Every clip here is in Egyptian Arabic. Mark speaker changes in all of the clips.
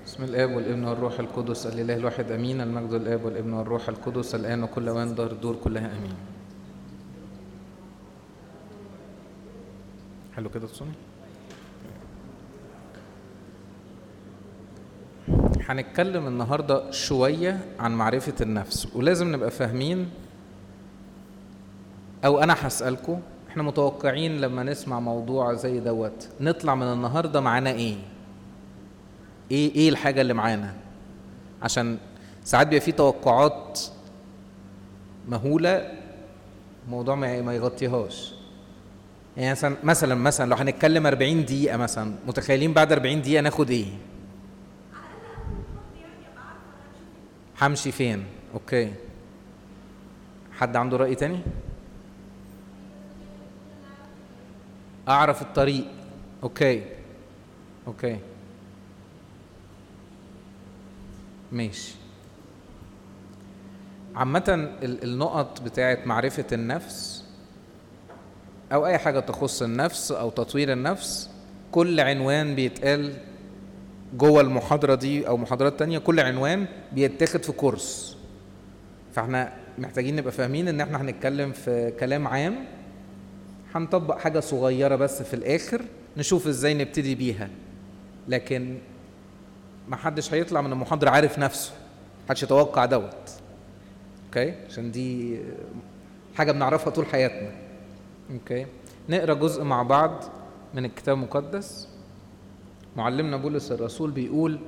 Speaker 1: بسم الاب والابن والروح القدس الاله الواحد امين المجد الاب والابن والروح القدس الان وكل وان دار الدور كلها امين حلو كده تصوني هنتكلم النهارده شويه عن معرفه النفس ولازم نبقى فاهمين او انا هسالكم احنا متوقعين لما نسمع موضوع زي دوت نطلع من النهارده معانا ايه ايه ايه الحاجه اللي معانا عشان ساعات بيبقى في توقعات مهوله الموضوع ما ما يغطيهاش يعني مثلا مثلا مثلا لو هنتكلم 40 دقيقه مثلا متخيلين بعد 40 دقيقه ناخد ايه همشي فين اوكي حد عنده راي تاني اعرف الطريق اوكي اوكي ماشي عامة النقط بتاعت معرفة النفس أو أي حاجة تخص النفس أو تطوير النفس كل عنوان بيتقال جوه المحاضرة دي أو محاضرات تانية كل عنوان بيتاخد في كورس فاحنا محتاجين نبقى فاهمين إن احنا هنتكلم في كلام عام هنطبق حاجة صغيرة بس في الآخر نشوف ازاي نبتدي بيها لكن ما حدش هيطلع من المحاضرة عارف نفسه محدش يتوقع دوت اوكي عشان دي حاجة بنعرفها طول حياتنا اوكي نقرا جزء مع بعض من الكتاب المقدس معلمنا بولس الرسول بيقول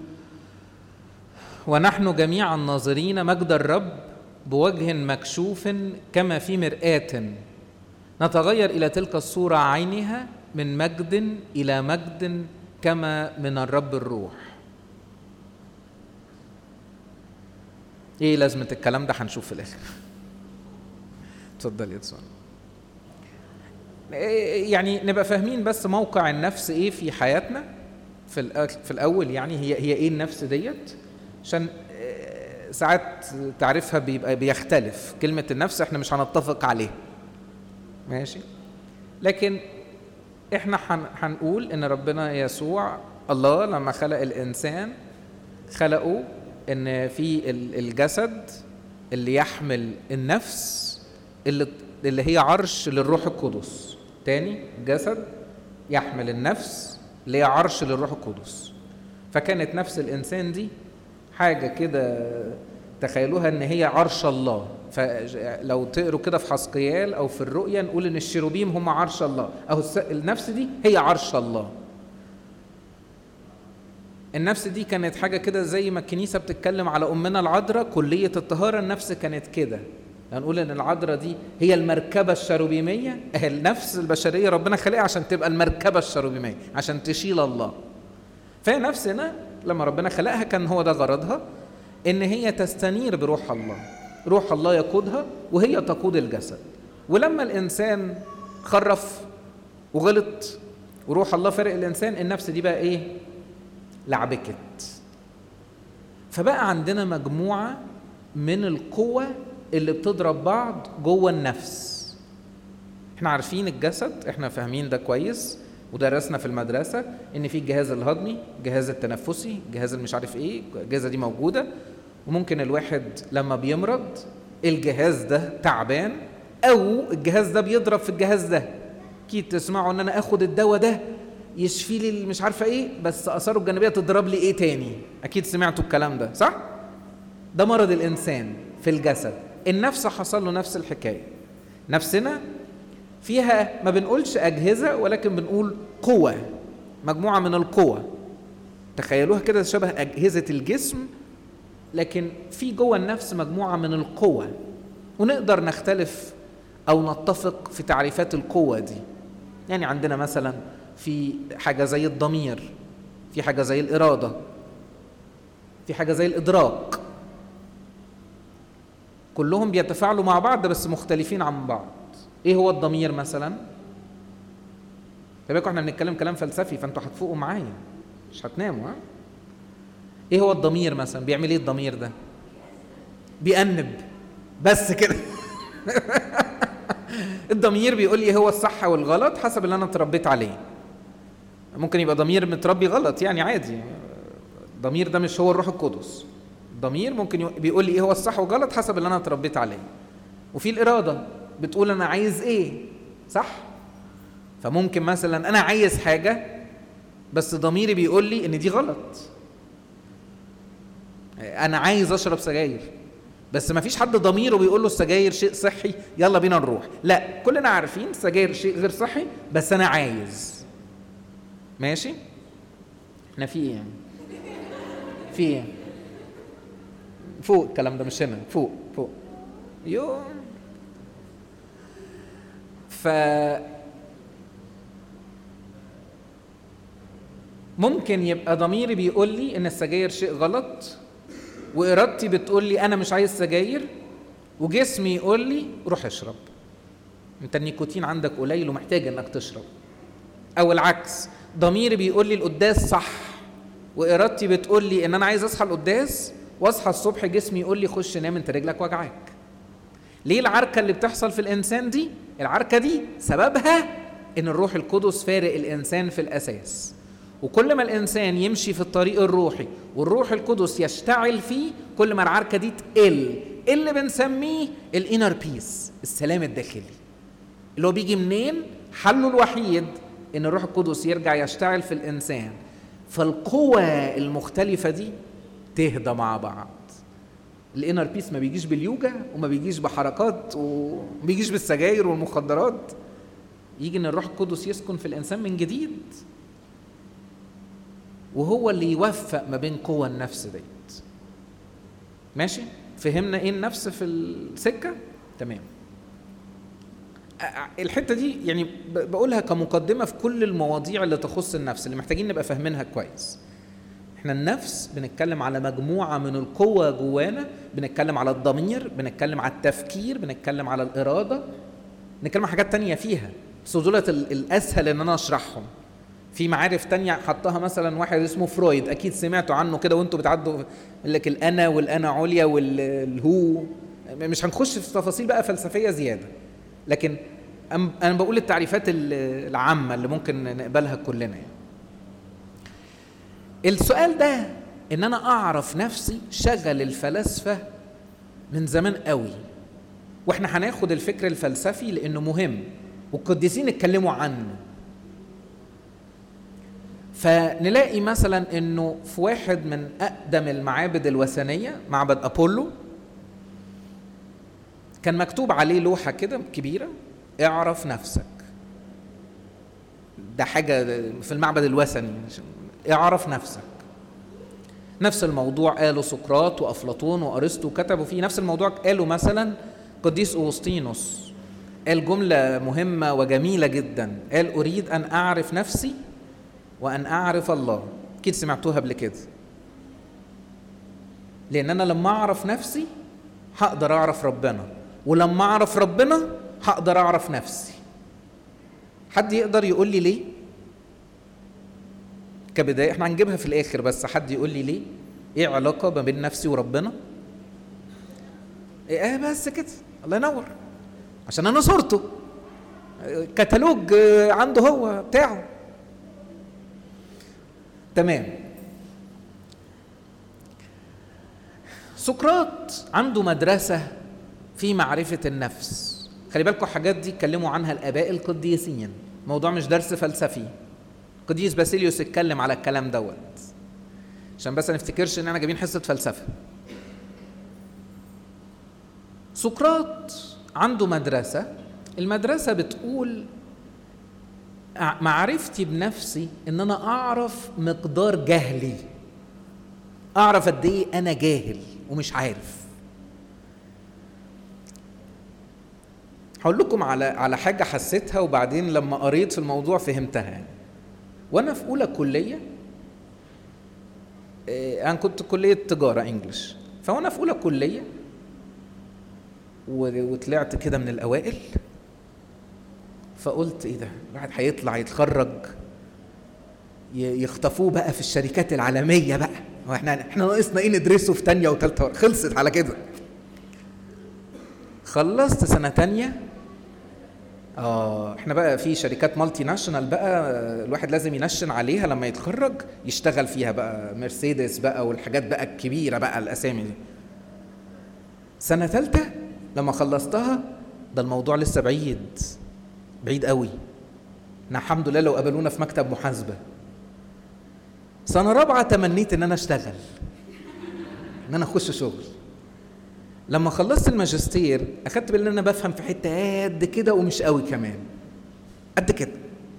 Speaker 1: ونحن جميعا ناظرين مجد الرب بوجه مكشوف كما في مرآة نتغير إلى تلك الصورة عينها من مجد إلى مجد كما من الرب الروح ايه لازمة الكلام ده هنشوف في الاخر اتفضل يا تسون يعني نبقى فاهمين بس موقع النفس ايه في حياتنا في في الاول يعني هي هي ايه النفس ديت عشان ساعات تعريفها بيبقى بيختلف كلمة النفس احنا مش هنتفق عليها ماشي لكن احنا هنقول ان ربنا يسوع الله لما خلق الانسان خلقه ان في الجسد اللي يحمل النفس اللي اللي هي عرش للروح القدس تاني جسد يحمل النفس اللي هي عرش للروح القدس فكانت نفس الانسان دي حاجه كده تخيلوها ان هي عرش الله فلو تقروا كده في حسقيال او في الرؤيا نقول ان الشيروبيم هم عرش الله او النفس دي هي عرش الله النفس دي كانت حاجه كده زي ما الكنيسه بتتكلم على امنا العذراء كليه الطهاره النفس كانت كده هنقول ان العذراء دي هي المركبه الشروبيميه النفس البشريه ربنا خلقها عشان تبقى المركبه الشروبيميه عشان تشيل الله فهي نفسنا لما ربنا خلقها كان هو ده غرضها ان هي تستنير بروح الله روح الله يقودها وهي تقود الجسد ولما الانسان خرف وغلط وروح الله فرق الانسان النفس دي بقى ايه لعبكت فبقى عندنا مجموعة من القوة اللي بتضرب بعض جوه النفس احنا عارفين الجسد احنا فاهمين ده كويس ودرسنا في المدرسة ان في الجهاز الهضمي الجهاز التنفسي الجهاز مش عارف ايه الأجهزة دي موجودة وممكن الواحد لما بيمرض الجهاز ده تعبان او الجهاز ده بيضرب في الجهاز ده اكيد تسمعوا ان انا اخد الدواء ده يشفي لي مش عارفه ايه بس اثاره الجانبيه تضرب لي ايه تاني اكيد سمعتوا الكلام ده صح ده مرض الانسان في الجسد النفس حصل له نفس الحكايه نفسنا فيها ما بنقولش اجهزه ولكن بنقول قوه مجموعه من القوى تخيلوها كده شبه اجهزه الجسم لكن في جوه النفس مجموعه من القوى ونقدر نختلف او نتفق في تعريفات القوه دي يعني عندنا مثلا في حاجة زي الضمير في حاجة زي الإرادة في حاجة زي الإدراك كلهم بيتفاعلوا مع بعض بس مختلفين عن بعض إيه هو الضمير مثلا؟ بالكم احنا بنتكلم كلام فلسفي فانتوا هتفوقوا معايا مش هتناموا ها؟ ايه هو الضمير مثلا؟ بيعمل ايه الضمير ده؟ بيأنب بس كده الضمير بيقول لي هو الصح والغلط حسب اللي انا اتربيت عليه ممكن يبقى ضمير متربي غلط يعني عادي ضمير ده مش هو الروح القدس ضمير ممكن بيقول لي ايه هو الصح وغلط حسب اللي انا اتربيت عليه وفي الاراده بتقول انا عايز ايه صح فممكن مثلا انا عايز حاجه بس ضميري بيقول لي ان دي غلط انا عايز اشرب سجاير بس ما فيش حد ضميره بيقول له السجاير شيء صحي يلا بينا نروح لا كلنا عارفين السجاير شيء غير صحي بس انا عايز ماشي احنا في ايه يعني في ايه فوق الكلام ده مش هنا فوق فوق يو ف ممكن يبقى ضميري بيقول لي ان السجاير شيء غلط وارادتي بتقول لي انا مش عايز سجاير وجسمي يقول لي روح اشرب انت النيكوتين عندك قليل ومحتاج انك تشرب او العكس ضميري بيقول لي القداس صح وارادتي بتقول لي ان انا عايز اصحى القداس واصحى الصبح جسمي يقول لي خش نام انت رجلك وجعاك ليه العركه اللي بتحصل في الانسان دي العركه دي سببها ان الروح القدس فارق الانسان في الاساس وكل ما الانسان يمشي في الطريق الروحي والروح القدس يشتعل فيه كل ما العركه دي تقل اللي بنسميه الانر بيس السلام الداخلي اللي هو بيجي منين حله الوحيد ان الروح القدس يرجع يشتعل في الانسان فالقوى المختلفه دي تهدى مع بعض الانر بيس ما بيجيش باليوجا وما بيجيش بحركات وما بيجيش بالسجاير والمخدرات يجي ان الروح القدس يسكن في الانسان من جديد وهو اللي يوفق ما بين قوى النفس ديت ماشي فهمنا ايه النفس في السكه تمام الحته دي يعني بقولها كمقدمه في كل المواضيع اللي تخص النفس اللي محتاجين نبقى فاهمينها كويس احنا النفس بنتكلم على مجموعه من القوى جوانا بنتكلم على الضمير بنتكلم على التفكير بنتكلم على الاراده بنتكلم على حاجات تانية فيها بس دولت الاسهل ان انا اشرحهم في معارف تانية حطها مثلا واحد اسمه فرويد اكيد سمعتوا عنه كده وانتوا بتعدوا يقول لك الانا والانا عليا والهو مش هنخش في تفاصيل بقى فلسفيه زياده لكن انا بقول التعريفات العامه اللي ممكن نقبلها كلنا يعني. السؤال ده ان انا اعرف نفسي شغل الفلاسفه من زمان قوي واحنا هناخد الفكر الفلسفي لانه مهم والقديسين اتكلموا عنه فنلاقي مثلا انه في واحد من اقدم المعابد الوثنيه معبد ابولو كان مكتوب عليه لوحه كده كبيره اعرف نفسك ده حاجه في المعبد الوثني اعرف نفسك نفس الموضوع قاله سقراط وافلاطون وارسطو كتبوا فيه نفس الموضوع قاله مثلا قديس اوغسطينوس قال جمله مهمه وجميله جدا قال اريد ان اعرف نفسي وان اعرف الله اكيد سمعتوها قبل كده لان انا لما اعرف نفسي هقدر اعرف ربنا ولما اعرف ربنا هقدر اعرف نفسي حد يقدر يقول لي ليه كبدايه احنا هنجيبها في الاخر بس حد يقول لي ليه ايه علاقه ما بين نفسي وربنا ايه بس كده الله ينور عشان انا صورته كتالوج عنده هو بتاعه تمام سقراط عنده مدرسة في معرفة النفس خلي بالكم الحاجات دي اتكلموا عنها الآباء القديسين موضوع مش درس فلسفي قديس باسيليوس اتكلم على الكلام دوت عشان بس ما نفتكرش ان انا جايبين حصة فلسفة سقراط عنده مدرسة المدرسة بتقول معرفتي بنفسي ان انا اعرف مقدار جهلي اعرف قد ايه انا جاهل ومش عارف هقول لكم على على حاجه حسيتها وبعدين لما قريت في الموضوع فهمتها يعني وانا في اولى كليه انا كنت كليه تجاره انجلش فوانا في اولى كليه وطلعت كده من الاوائل فقلت ايه ده الواحد هيطلع يتخرج يخطفوه بقى في الشركات العالميه بقى هو احنا احنا ناقصنا ايه ندرسه في تانية وتالتة خلصت على كده خلصت سنه تانية اه احنا بقى في شركات مالتي ناشونال بقى الواحد لازم ينشن عليها لما يتخرج يشتغل فيها بقى مرسيدس بقى والحاجات بقى الكبيره بقى الاسامي دي سنه ثالثه لما خلصتها ده الموضوع لسه بعيد بعيد قوي احنا الحمد لله لو قابلونا في مكتب محاسبه سنه رابعه تمنيت ان انا اشتغل ان انا اخش شغل لما خلصت الماجستير اخدت بالي ان انا بفهم في حته قد كده ومش قوي كمان قد كده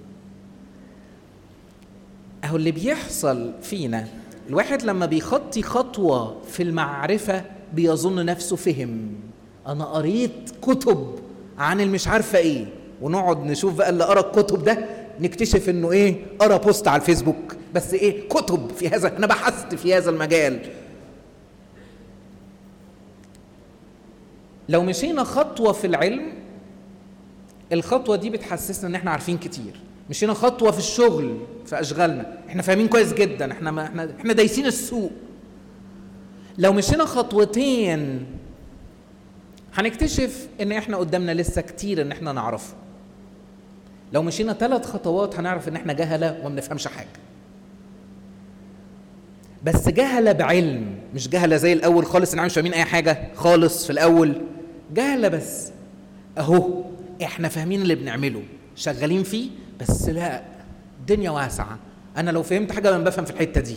Speaker 1: اهو اللي بيحصل فينا الواحد لما بيخطي خطوه في المعرفه بيظن نفسه فهم انا قريت كتب عن المش عارفه ايه ونقعد نشوف بقى اللي قرا الكتب ده نكتشف انه ايه قرا بوست على الفيسبوك بس ايه كتب في هذا انا بحثت في هذا المجال لو مشينا خطوه في العلم الخطوه دي بتحسسنا ان احنا عارفين كتير مشينا خطوه في الشغل في اشغالنا احنا فاهمين كويس جدا احنا ما احنا احنا دايسين السوق لو مشينا خطوتين هنكتشف ان احنا قدامنا لسه كتير ان احنا نعرفه لو مشينا ثلاث خطوات هنعرف ان احنا جهله وما بنفهمش حاجه بس جهله بعلم مش جهله زي الاول خالص ان احنا مش فاهمين اي حاجه خالص في الاول جهله بس اهو احنا فاهمين اللي بنعمله شغالين فيه بس لا الدنيا واسعه انا لو فهمت حاجه انا بفهم في الحته دي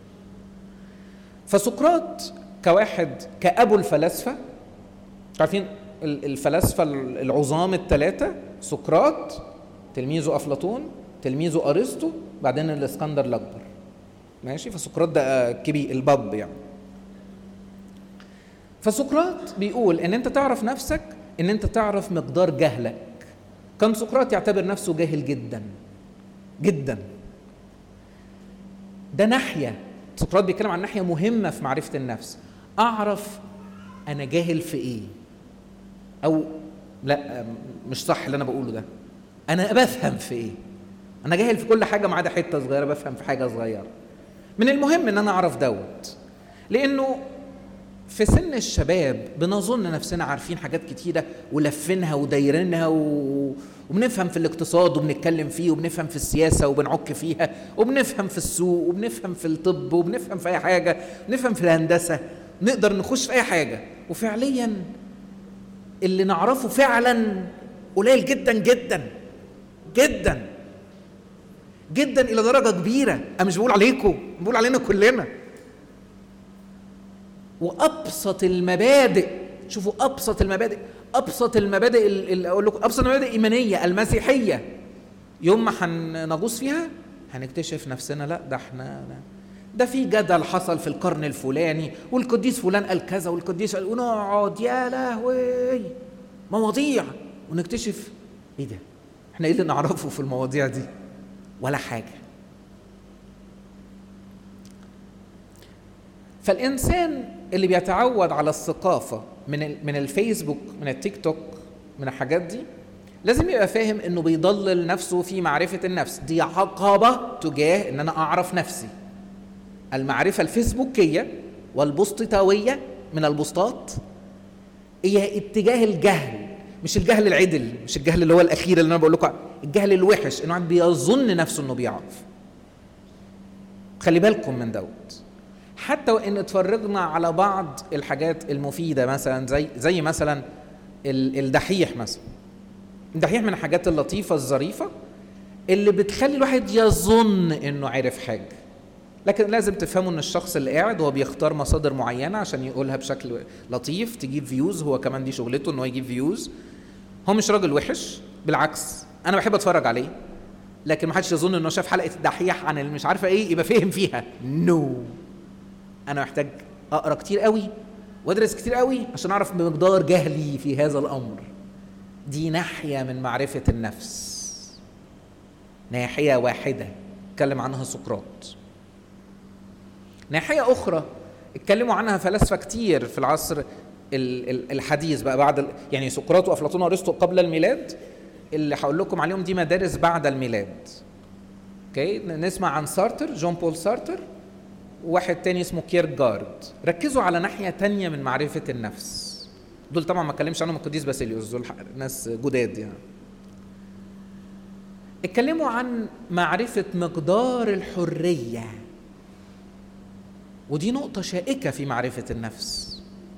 Speaker 1: فسقراط كواحد كابو الفلاسفه عارفين الفلاسفه العظام الثلاثه سقراط تلميذه افلاطون تلميذه ارسطو بعدين الاسكندر الاكبر ماشي فسقراط ده كبير الباب يعني فسقراط بيقول ان انت تعرف نفسك ان انت تعرف مقدار جهلك كان سقراط يعتبر نفسه جاهل جدا جدا ده ناحيه سقراط بيتكلم عن ناحيه مهمه في معرفه النفس اعرف انا جاهل في ايه او لا مش صح اللي انا بقوله ده انا بفهم في ايه انا جاهل في كل حاجه ما عدا حته صغيره بفهم في حاجه صغيره من المهم ان انا اعرف دوت لانه في سن الشباب بنظن نفسنا عارفين حاجات كتيره ولفينها ودايرينها و... وبنفهم في الاقتصاد وبنتكلم فيه وبنفهم في السياسه وبنعك فيها وبنفهم في السوق وبنفهم في الطب وبنفهم في اي حاجه بنفهم في الهندسه نقدر نخش في اي حاجه وفعليا اللي نعرفه فعلا قليل جدا جدا جدا جدا الى درجه كبيره انا مش بقول عليكم بقول علينا كلنا وابسط المبادئ شوفوا ابسط المبادئ ابسط المبادئ اللي اقول لكم ابسط المبادئ الايمانيه المسيحيه يوم ما هنغوص فيها هنكتشف نفسنا لا ده احنا ده في جدل حصل في القرن الفلاني والقديس فلان قال كذا والقديس قال ونقعد يا لهوي مواضيع ونكتشف ايه ده احنا ايه اللي نعرفه في المواضيع دي ولا حاجه فالانسان اللي بيتعود على الثقافه من من الفيسبوك من التيك توك من الحاجات دي لازم يبقى فاهم انه بيضلل نفسه في معرفه النفس دي عقبه تجاه ان انا اعرف نفسي المعرفه الفيسبوكيه والبسطتاويه من البسطات هي اتجاه الجهل مش الجهل العدل مش الجهل اللي هو الاخير اللي انا بقول لكم الجهل الوحش انه واحد بيظن نفسه انه بيعرف خلي بالكم من دوت حتى وان اتفرجنا على بعض الحاجات المفيده مثلا زي زي مثلا الدحيح مثلا الدحيح من الحاجات اللطيفه الظريفه اللي بتخلي الواحد يظن انه عرف حاجه لكن لازم تفهموا ان الشخص اللي قاعد هو بيختار مصادر معينه عشان يقولها بشكل لطيف تجيب فيوز هو كمان دي شغلته ان هو يجيب فيوز هو مش راجل وحش بالعكس انا بحب اتفرج عليه لكن ما حدش يظن انه شاف حلقه الدحيح عن اللي مش عارفه ايه يبقى فهم فيها نو no. انا محتاج اقرا كتير قوي وادرس كتير قوي عشان اعرف بمقدار جهلي في هذا الامر دي ناحيه من معرفه النفس ناحيه واحده اتكلم عنها سقراط ناحيه اخرى اتكلموا عنها فلاسفه كتير في العصر الحديث بقى بعد يعني سقراط وافلاطون وارسطو قبل الميلاد اللي هقول لكم عليهم دي مدارس بعد الميلاد اوكي نسمع عن سارتر جون بول سارتر وواحد تاني اسمه كيرجارد ركزوا على ناحيه تانية من معرفه النفس دول طبعا ما اتكلمش عنهم القديس باسيليوس دول ناس جداد يعني اتكلموا عن معرفة مقدار الحرية ودي نقطة شائكة في معرفة النفس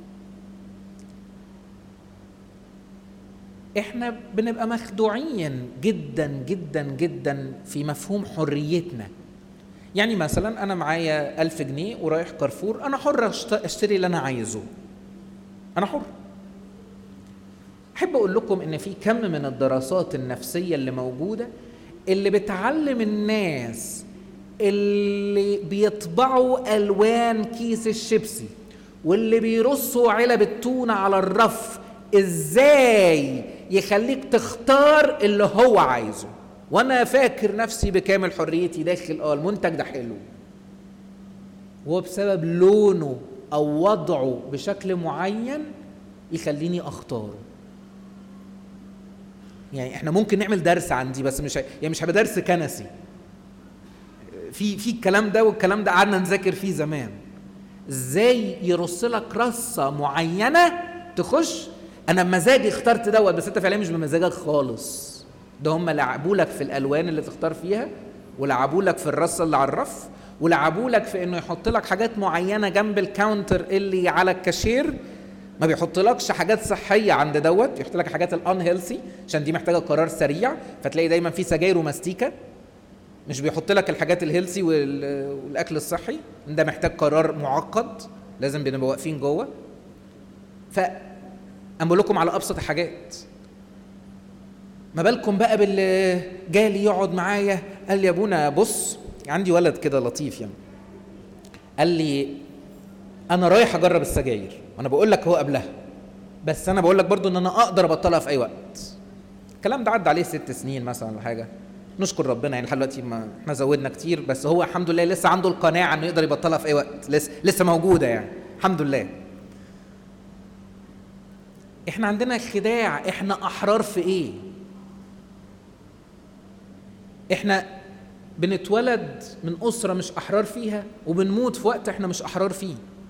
Speaker 1: احنا بنبقى مخدوعين جدا جدا جدا في مفهوم حريتنا يعني مثلا انا معايا ألف جنيه ورايح كارفور انا حر اشتري اللي انا عايزه انا حر احب اقول لكم ان في كم من الدراسات النفسيه اللي موجوده اللي بتعلم الناس اللي بيطبعوا الوان كيس الشيبسي واللي بيرصوا علب التونه على الرف ازاي يخليك تختار اللي هو عايزه وانا فاكر نفسي بكامل حريتي داخل اه المنتج ده حلو وهو بسبب لونه او وضعه بشكل معين يخليني اختاره يعني احنا ممكن نعمل درس عندي بس مش يعني مش هيبقى درس كنسي في في الكلام ده والكلام ده قعدنا نذاكر فيه زمان ازاي يرص لك رصه معينه تخش انا بمزاجي اخترت دوت بس انت فعليا مش بمزاجك خالص ده هم لعبوا لك في الالوان اللي تختار فيها ولعبوا لك في الرصه اللي على الرف ولعبوا لك في انه يحط لك حاجات معينه جنب الكاونتر اللي على الكاشير ما بيحطلكش حاجات صحيه عند دوت يحط لك حاجات الان هيلثي عشان دي محتاجه قرار سريع فتلاقي دايما في سجاير وماستيكا مش بيحط لك الحاجات الهيلثي والاكل الصحي ده محتاج قرار معقد لازم بنبقى واقفين جوه ف انا بقول لكم على ابسط الحاجات ما بالكم بقى باللي جالي يقعد معايا قال لي يا ابونا بص عندي ولد كده لطيف يعني قال لي انا رايح اجرب السجاير وانا بقول لك هو قبلها بس انا بقول لك برضو ان انا اقدر ابطلها في اي وقت الكلام ده عدى عليه ست سنين مثلا ولا حاجه نشكر ربنا يعني لحد دلوقتي ما احنا زودنا كتير بس هو الحمد لله لسه عنده القناعه انه يقدر يبطلها في اي وقت لسه لسه موجوده يعني الحمد لله احنا عندنا خداع احنا احرار في ايه احنا بنتولد من اسره مش احرار فيها وبنموت في وقت احنا مش احرار فيه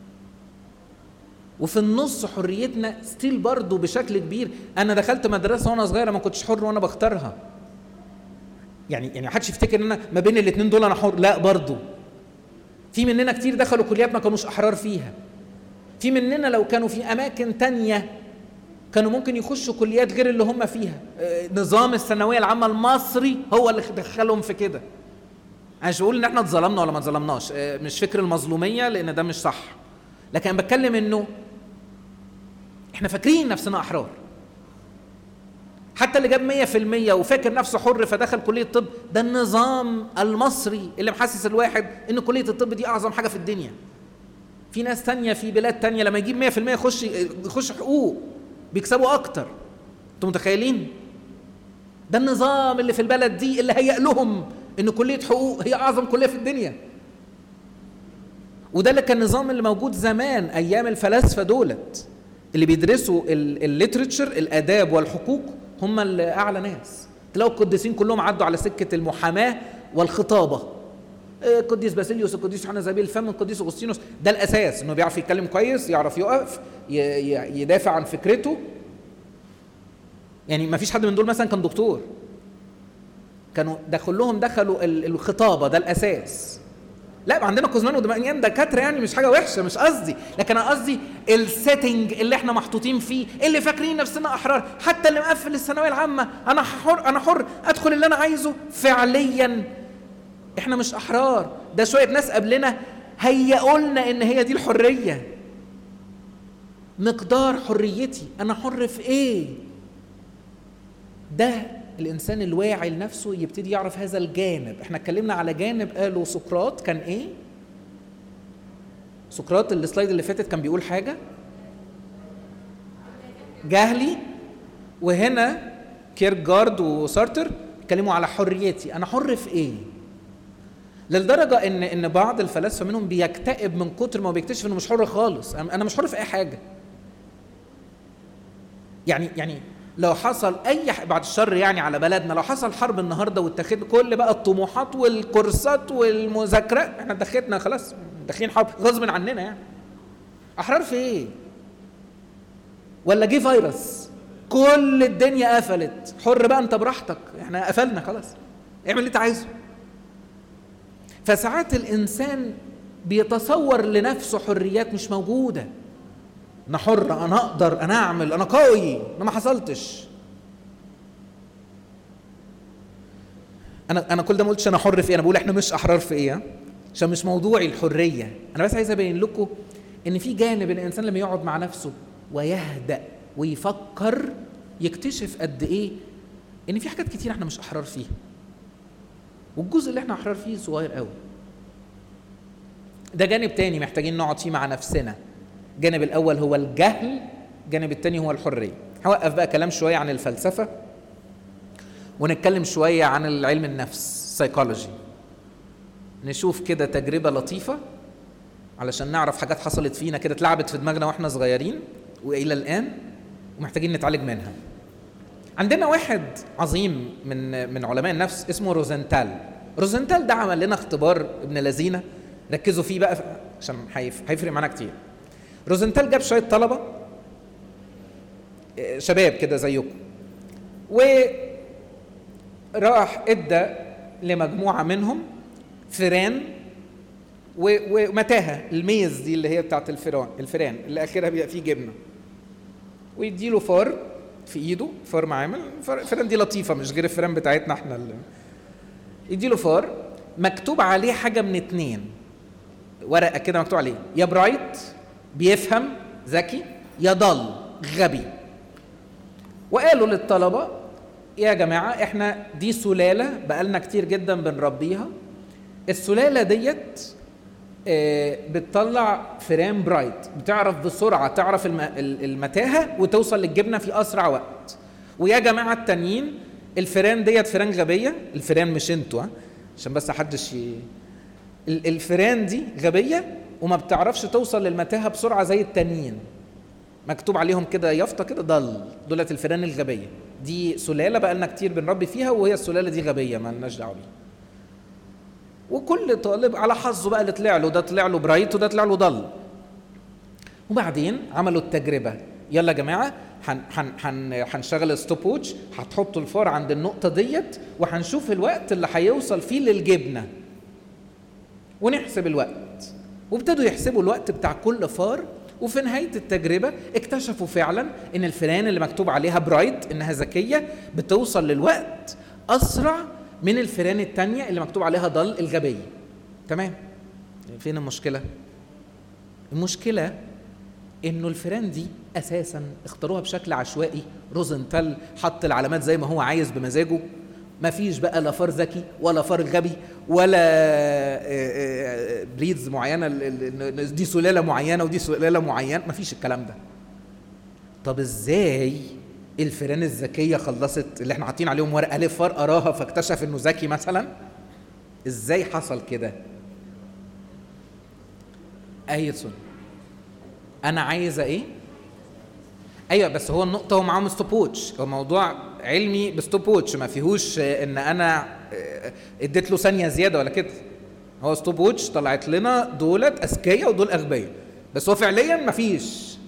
Speaker 1: وفي النص حريتنا ستيل برضه بشكل كبير انا دخلت مدرسه وانا صغيره ما كنتش حر وانا بختارها يعني يعني محدش يفتكر ان انا ما بين الاثنين دول انا حر لا برضه في مننا كتير دخلوا كليات ما كانوش احرار فيها في مننا لو كانوا في اماكن تانية كانوا ممكن يخشوا كليات غير اللي هم فيها نظام الثانويه العامه المصري هو اللي دخلهم في كده انا مش بقول ان احنا اتظلمنا ولا ما اتظلمناش مش فكر المظلوميه لان ده مش صح لكن انا بتكلم انه احنا فاكرين نفسنا احرار حتى اللي جاب 100% وفاكر نفسه حر فدخل كليه الطب ده النظام المصري اللي محسس الواحد ان كليه الطب دي اعظم حاجه في الدنيا في ناس تانية في بلاد تانية لما يجيب 100% يخش يخش حقوق بيكسبوا اكتر انتوا متخيلين ده النظام اللي في البلد دي اللي هيأ لهم ان كليه حقوق هي اعظم كليه في الدنيا وده اللي كان النظام اللي موجود زمان ايام الفلاسفه دولت اللي بيدرسوا الليترتشر الاداب والحقوق هم اللي اعلى ناس تلاقوا القديسين كلهم عدوا على سكه المحاماه والخطابه القديس باسيليوس القديس يوحنا زابيل الفم القديس اغسطينوس ده الاساس انه بيعرف يتكلم كويس يعرف يقف يدافع عن فكرته يعني ما فيش حد من دول مثلا كان دكتور كانوا ده كلهم دخلوا الخطابه ده الاساس لا عندنا كوزمان ودمانيان دكاتره يعني مش حاجه وحشه مش قصدي لكن انا قصدي السيتنج اللي احنا محطوطين فيه اللي فاكرين نفسنا احرار حتى اللي مقفل الثانويه العامه انا حر انا حر ادخل اللي انا عايزه فعليا احنا مش احرار ده شويه ناس قبلنا هيقوا لنا ان هي دي الحريه مقدار حريتي انا حر في ايه ده الانسان الواعي لنفسه يبتدي يعرف هذا الجانب احنا اتكلمنا على جانب قاله سقراط كان ايه سقراط السلايد اللي فاتت كان بيقول حاجه جهلي وهنا كيرجارد وسارتر اتكلموا على حريتي انا حر في ايه للدرجه ان ان بعض الفلاسفه منهم بيكتئب من كتر ما بيكتشف انه مش حر خالص انا مش حر في اي حاجه يعني يعني لو حصل اي ح... بعد الشر يعني على بلدنا لو حصل حرب النهارده واتخذ كل بقى الطموحات والكورسات والمذاكرات احنا دخلنا خلاص داخلين حرب غصب عننا يعني احرار في ايه ولا جه فيروس كل الدنيا قفلت حر بقى انت براحتك احنا قفلنا خلاص اعمل اللي انت عايزه فساعات الانسان بيتصور لنفسه حريات مش موجوده انا حر انا اقدر انا اعمل انا قوي انا ما حصلتش انا انا كل ده ما قلتش انا حر في ايه انا بقول احنا مش احرار في ايه عشان مش موضوعي الحريه انا بس عايز ابين لكم ان في جانب الانسان لما يقعد مع نفسه ويهدأ ويفكر يكتشف قد ايه ان في حاجات كتير احنا مش احرار فيها والجزء اللي احنا احرار فيه صغير قوي ده جانب تاني محتاجين نقعد فيه مع نفسنا الجانب الاول هو الجهل الجانب التاني هو الحريه هوقف بقى كلام شويه عن الفلسفه ونتكلم شويه عن العلم النفس سايكولوجي نشوف كده تجربه لطيفه علشان نعرف حاجات حصلت فينا كده اتلعبت في دماغنا واحنا صغيرين والى الان ومحتاجين نتعالج منها عندنا واحد عظيم من من علماء النفس اسمه روزنتال روزنتال ده عمل لنا اختبار ابن لذينه ركزوا فيه بقى عشان هيفرق معانا كتير روزنتال جاب شويه طلبه شباب كده زيكم وراح ادى لمجموعه منهم فيران ومتاهه الميز دي اللي هي بتاعت الفيران الفيران اللي اخرها بيبقى فيه جبنه ويديله فار في ايده فار معامل الفيران دي لطيفه مش غير الفيران بتاعتنا احنا اللي يديله فار مكتوب عليه حاجه من اتنين ورقه كده مكتوب عليه يا برايت بيفهم ذكي يا ضل غبي وقالوا للطلبه يا جماعه احنا دي سلاله بقالنا كتير جدا بنربيها السلاله ديت بتطلع فريم برايت بتعرف بسرعه تعرف المتاهه وتوصل للجبنه في اسرع وقت ويا جماعه التانيين الفيران ديت فيران غبيه الفيران مش انتوا عشان بس حدش ي... الفيران دي غبيه وما بتعرفش توصل للمتاهه بسرعه زي التانيين مكتوب عليهم كده يافطه كده ضل دولت الفيران الغبيه دي سلاله بقى لنا كتير بنربي فيها وهي السلاله دي غبيه ما لناش دعوه بيها وكل طالب على حظه بقى اللي طلع له ده طلع له برايت وده طلع له ضل وبعدين عملوا التجربه يلا يا جماعه هنشغل الستوب ووتش هتحطوا الفار عند النقطه ديت وهنشوف الوقت اللي هيوصل فيه للجبنه ونحسب الوقت وابتدوا يحسبوا الوقت بتاع كل فار وفي نهايه التجربه اكتشفوا فعلا ان الفئران اللي مكتوب عليها برايت انها ذكيه بتوصل للوقت اسرع من الفئران التانية اللي مكتوب عليها ضل الغبية تمام فين المشكلة المشكلة انه الفئران دي اساسا اختاروها بشكل عشوائي روزنتال حط العلامات زي ما هو عايز بمزاجه ما فيش بقى لا فار ذكي ولا فار غبي ولا بريدز معينة دي سلالة معينة ودي سلالة معينة ما فيش الكلام ده طب ازاي الفئران الذكية خلصت اللي احنا حاطين عليهم ورقة ألف فار قراها فاكتشف إنه ذكي مثلا إزاي حصل كده؟ أيسون أنا عايزة إيه؟ أيوه بس هو النقطة هو معاهم ستوب ووتش هو موضوع علمي بستوب ووتش ما فيهوش إن أنا اديت له ثانية زيادة ولا كده هو ستوب ووتش طلعت لنا دولت أذكياء ودول أغبياء بس هو فعليا ما فيش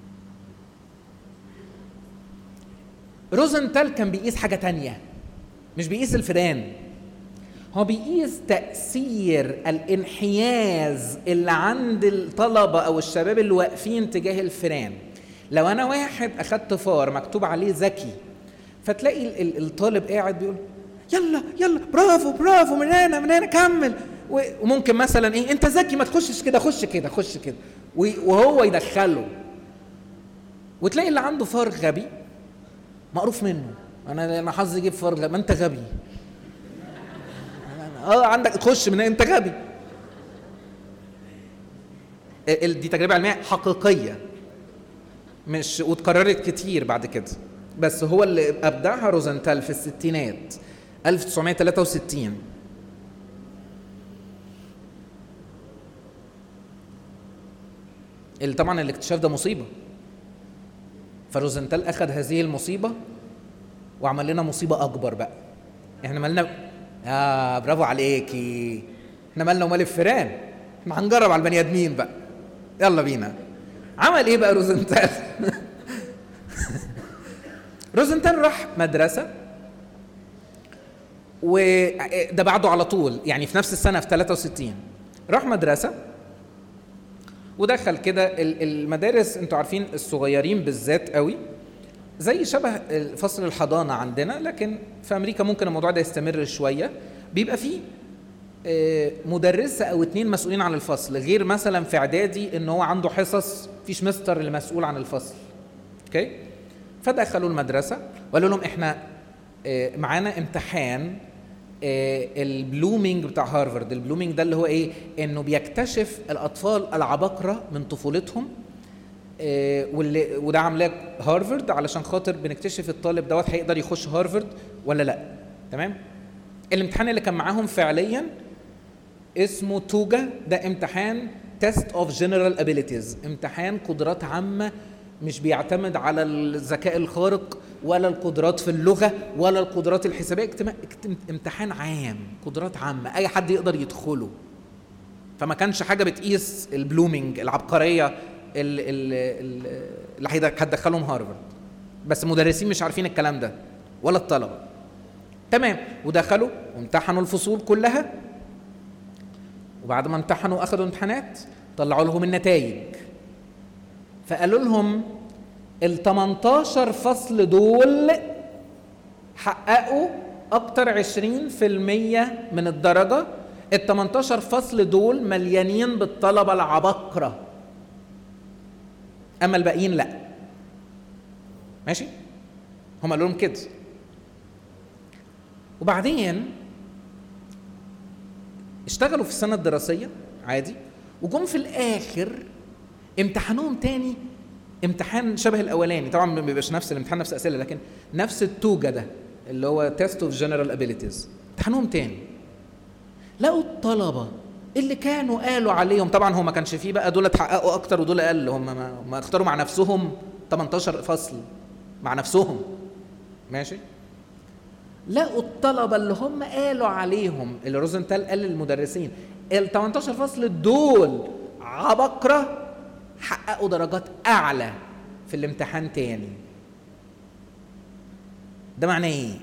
Speaker 1: روزنتال كان بيقيس حاجة تانية مش بيقيس الفئران هو بيقيس تأثير الانحياز اللي عند الطلبة أو الشباب اللي واقفين تجاه الفئران لو أنا واحد أخدت فار مكتوب عليه ذكي فتلاقي الطالب قاعد بيقول يلا يلا برافو برافو من هنا من هنا كمل وممكن مثلا ايه انت ذكي ما تخشش كده خش كده خش كده وهو يدخله وتلاقي اللي عنده فار غبي مقروف منه انا انا حظي اجيب فار ما انت غبي اه عندك تخش من انت غبي دي تجربه علميه حقيقيه مش واتكررت كتير بعد كده بس هو اللي ابدعها روزنتال في الستينات 1963 اللي طبعا الاكتشاف ده مصيبه فروزنتال اخذ هذه المصيبه وعمل لنا مصيبه اكبر بقى احنا مالنا اه برافو عليكي احنا مالنا ومال الفيران احنا هنجرب على البني ادمين بقى يلا بينا عمل ايه بقى روزنتال روزنتال راح مدرسه وده بعده على طول يعني في نفس السنه في 63 راح مدرسه ودخل كده المدارس انتوا عارفين الصغيرين بالذات قوي زي شبه فصل الحضانه عندنا لكن في امريكا ممكن الموضوع ده يستمر شويه بيبقى فيه آه، مدرسة أو اتنين مسؤولين عن الفصل غير مثلا في إعدادي إن هو عنده حصص فيش مستر اللي مسؤول عن الفصل أوكي فدخلوا المدرسة وقالوا لهم إحنا آه، معانا امتحان آه، البلومينج بتاع هارفارد البلومينج ده اللي هو ايه انه بيكتشف الاطفال العباقره من طفولتهم واللي وده عاملاه هارفارد علشان خاطر بنكتشف الطالب دوت هيقدر يخش هارفارد ولا لا تمام الامتحان اللي كان معاهم فعليا اسمه توجا ده امتحان تيست اوف جنرال ابيليتيز امتحان قدرات عامه مش بيعتمد على الذكاء الخارق ولا القدرات في اللغه ولا القدرات الحسابيه امتحان عام قدرات عامه اي حد يقدر يدخله فما كانش حاجه بتقيس البلومينج العبقريه اللي هتدخلهم هارفارد بس المدرسين مش عارفين الكلام ده ولا الطلبه تمام ودخلوا وامتحنوا الفصول كلها وبعد ما امتحنوا اخذوا امتحانات طلعوا لهم النتائج فقالوا لهم ال 18 فصل دول حققوا اكتر 20% من الدرجه ال 18 فصل دول مليانين بالطلبه العباقره اما الباقيين لا ماشي هم قالوا لهم كده وبعدين اشتغلوا في السنه الدراسيه عادي وجم في الاخر امتحنوهم تاني امتحان شبه الاولاني طبعا ما بيبقاش نفس الامتحان نفس الاسئله لكن نفس التوجه ده اللي هو تيست اوف جنرال ابيليتيز امتحنوهم تاني لقوا الطلبه اللي كانوا قالوا عليهم طبعا هو ما كانش فيه بقى دول اتحققوا اكتر ودول اقل هم ما اختاروا مع نفسهم 18 فصل مع نفسهم ماشي لقوا الطلبه اللي هم قالوا عليهم اللي روزنتال قال للمدرسين ال 18 فصل دول عبقره حققوا درجات اعلى في الامتحان تاني ده معناه ايه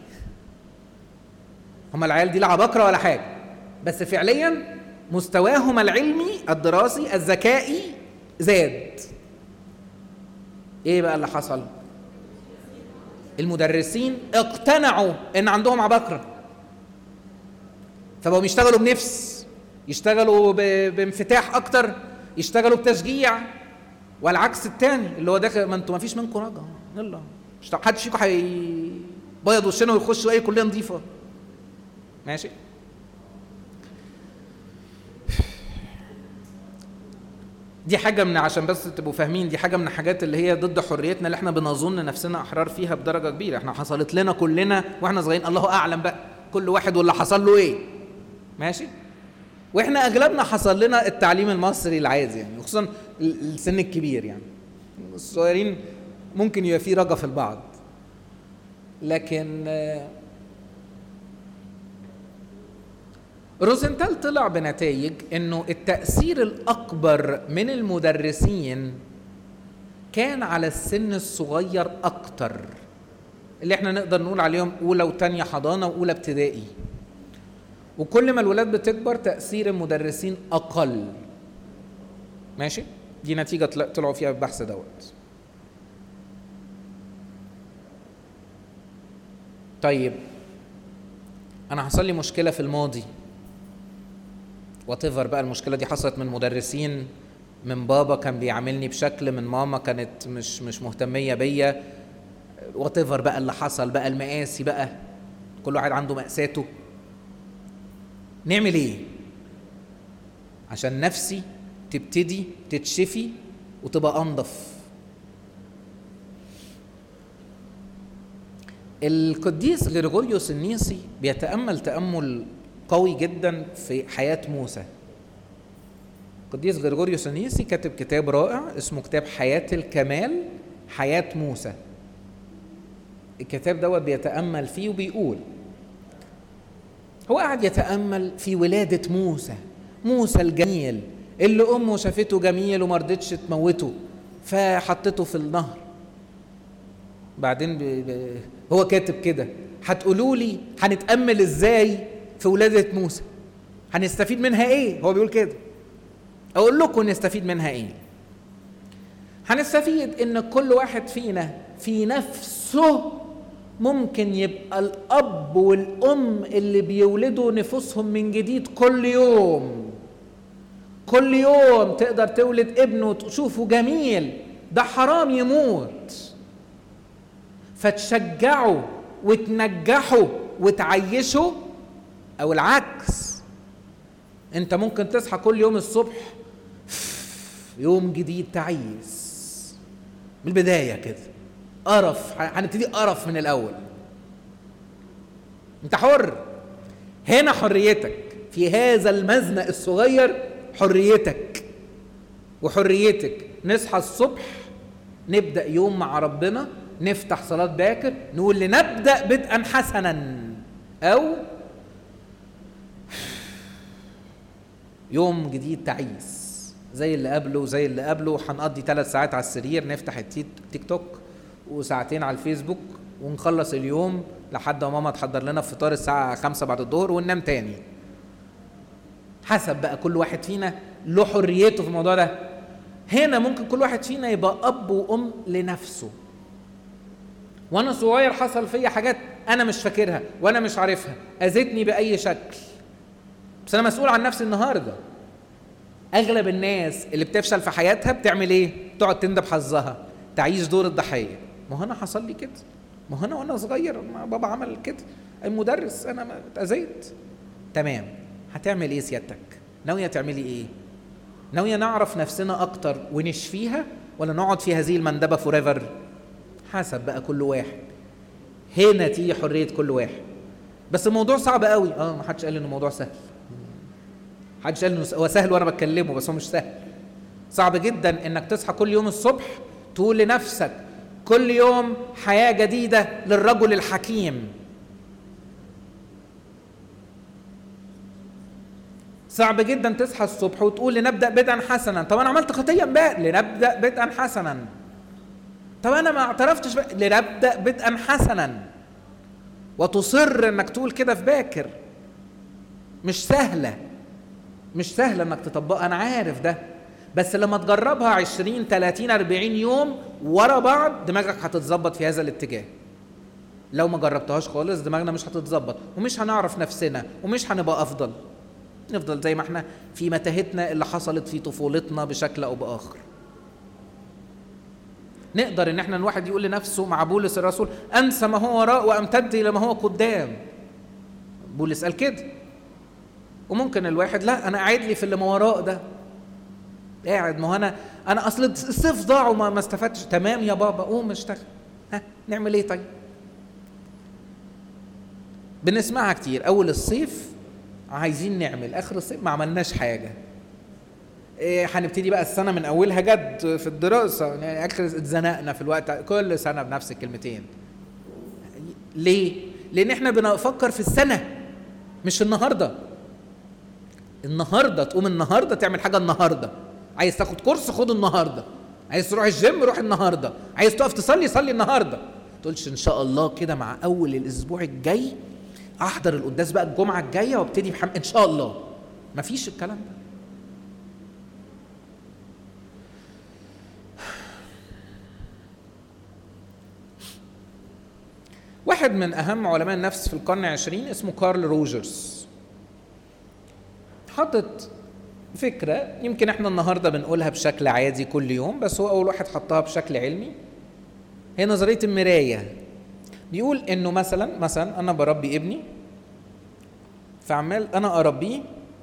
Speaker 1: هم العيال دي لا عبقره ولا حاجه بس فعليا مستواهم العلمي الدراسي الذكائي زاد ايه بقى اللي حصل المدرسين اقتنعوا ان عندهم عباقره فبقوا يشتغلوا بنفس يشتغلوا بانفتاح اكتر يشتغلوا بتشجيع والعكس الثاني اللي هو داخل ما انتوا ما فيش منكم رجا يلا مش حدش فيكم هيبيض وشنا ويخشوا اي كليه نظيفه ماشي دي حاجه من عشان بس تبقوا فاهمين دي حاجه من الحاجات اللي هي ضد حريتنا اللي احنا بنظن نفسنا احرار فيها بدرجه كبيره احنا حصلت لنا كلنا واحنا صغيرين الله اعلم بقى كل واحد واللي حصل له ايه ماشي واحنا اغلبنا حصل لنا التعليم المصري العادي يعني خصوصا السن الكبير يعني الصغيرين ممكن يبقى فيه رجا في البعض لكن روزنتال طلع بنتائج انه التاثير الاكبر من المدرسين كان على السن الصغير اكتر اللي احنا نقدر نقول عليهم اولى وثانيه حضانه واولى ابتدائي وكل ما الولاد بتكبر تاثير المدرسين اقل ماشي دي نتيجه طلعوا فيها البحث دوت طيب انا حصل لي مشكله في الماضي وات بقى المشكله دي حصلت من مدرسين من بابا كان بيعاملني بشكل من ماما كانت مش مش مهتميه بيا وات بقى اللي حصل بقى المقاسي بقى كل واحد عنده مأساته نعمل ايه عشان نفسي تبتدي تتشفي وتبقى انضف القديس غريغوريوس النيسي بيتامل تامل قوي جدا في حياه موسى القديس غريغوريوس النيسي كاتب كتاب رائع اسمه كتاب حياه الكمال حياه موسى الكتاب دوت بيتامل فيه وبيقول هو قاعد يتامل في ولاده موسى موسى الجميل اللي امه شافته جميل وما رضتش تموته فحطته في النهر بعدين ب... ب... هو كاتب كده هتقولوا لي هنتامل ازاي في ولاده موسى هنستفيد منها ايه هو بيقول كده اقول لكم نستفيد منها ايه هنستفيد ان كل واحد فينا في نفسه ممكن يبقى الاب والام اللي بيولدوا نفوسهم من جديد كل يوم كل يوم تقدر تولد ابنه وتشوفه جميل ده حرام يموت فتشجعه وتنجحه وتعيشه او العكس انت ممكن تصحى كل يوم الصبح يوم جديد تعيس من البدايه كده قرف هنبتدي قرف من الاول انت حر هنا حريتك في هذا المزنق الصغير حريتك وحريتك نصحى الصبح نبدا يوم مع ربنا نفتح صلاه باكر نقول لنبدا بدءا حسنا او يوم جديد تعيس زي اللي قبله زي اللي قبله هنقضي ثلاث ساعات على السرير نفتح التيك توك وساعتين على الفيسبوك ونخلص اليوم لحد ما ماما تحضر لنا الفطار الساعة خمسة بعد الظهر وننام تاني حسب بقى كل واحد فينا له حريته في الموضوع ده هنا ممكن كل واحد فينا يبقى أب وأم لنفسه وأنا صغير حصل فيا حاجات أنا مش فاكرها وأنا مش عارفها أذتني بأي شكل بس أنا مسؤول عن نفسي النهارده اغلب الناس اللي بتفشل في حياتها بتعمل ايه تقعد تندب حظها تعيش دور الضحيه ما هو انا حصل لي كده ما هو انا وانا صغير ما بابا عمل كده المدرس انا اتاذيت تمام هتعمل ايه سيادتك ناويه تعملي ايه ناويه نعرف نفسنا اكتر ونشفيها ولا نقعد في هذه المندبه فور حسب بقى كل واحد هنا تيجي حريه كل واحد بس الموضوع صعب قوي اه ما حدش قال ان الموضوع سهل حدش قال انه هو سهل وانا بتكلمه بس هو مش سهل صعب جدا انك تصحى كل يوم الصبح تقول لنفسك كل يوم حياه جديده للرجل الحكيم صعب جدا تصحى الصبح وتقول لنبدا بدءا حسنا طب انا عملت خطيه امبارح لنبدا بدءا حسنا طب انا ما اعترفتش بقى. لنبدا بدءا حسنا وتصر انك تقول كده في باكر مش سهله مش سهل انك تطبقها انا عارف ده بس لما تجربها 20 30 40 يوم ورا بعض دماغك هتتظبط في هذا الاتجاه لو ما جربتهاش خالص دماغنا مش هتتظبط ومش هنعرف نفسنا ومش هنبقى افضل نفضل زي ما احنا في متاهتنا اللي حصلت في طفولتنا بشكل او باخر نقدر ان احنا الواحد يقول لنفسه مع بولس الرسول انسى ما هو وراء وامتد الى ما هو قدام بولس قال كده وممكن الواحد لا انا قاعد لي في اللي ما وراء ده قاعد ما هو انا انا اصل الصيف ضاع وما ما استفدتش تمام يا بابا قوم اشتغل ها نعمل ايه طيب بنسمعها كتير اول الصيف عايزين نعمل اخر الصيف ما عملناش حاجه إيه هنبتدي بقى السنه من اولها جد في الدراسه يعني اخر اتزنقنا في الوقت كل سنه بنفس الكلمتين ليه لان احنا بنفكر في السنه مش النهارده النهارده تقوم النهارده تعمل حاجه النهارده عايز تاخد كورس خده النهارده عايز تروح الجيم روح النهارده عايز تقف تصلي صلي النهارده تقولش ان شاء الله كده مع اول الاسبوع الجاي احضر القداس بقى الجمعه الجايه وابتدي بحم... ان شاء الله مفيش الكلام ده واحد من اهم علماء النفس في القرن العشرين اسمه كارل روجرز حاطط فكره يمكن احنا النهارده بنقولها بشكل عادي كل يوم بس هو اول واحد حطها بشكل علمي هي نظريه المرايه بيقول انه مثلا مثلا انا بربي ابني فعمال انا اربيه